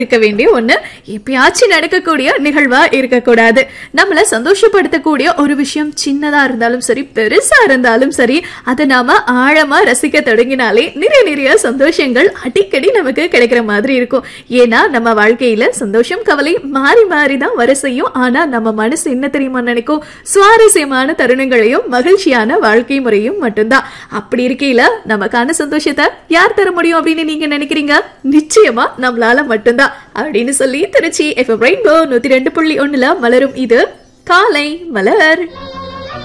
இருக்க வேண்டிய ஒண்ணு எப்பயாச்சும் நடக்கக்கூடிய நிகழ்வா இருக்கக்கூடாது நம்மள சந்தோஷப்படுத்தக்கூடிய ஒரு விஷயம் சின்னதா இருந்தாலும் சரி பெருசா இருந்தாலும் சரி அதை நாம ஆழமா ரசிக்க தொடங்கினாலே நிறைய நிறைய சந்தோஷங்கள் அடிக்கடி நமக்கு கிடைக்கிற மாதிரி இருக்கும் ஏன்னா நம்ம வாழ்க்கையில சந்தோஷம் கவலை மாறி மாறி தான் வர செய்யும் ஆனா நம்ம மனசு என்ன தெரியுமா நினைக்கும் சுவாரஸ்யமான தருணங்களையும் மகிழ்ச்சியான வாழ்க்கை முறையும் மட்டும்தான் அப்படி இருக்கையில நமக்கான சந்தோஷத்தை யார் தர முடியும் அப்படின்னு நீங்க நினைக்கிறீங்க நிச்சயமா நம்மளால மட்டும்தான் அப்படின்னு சொல்லி திருச்சி எஃப் ரெயின்போ நூத்தி ரெண்டு புள்ளி ஒண்ணுல மலரும் இது காலை மலர்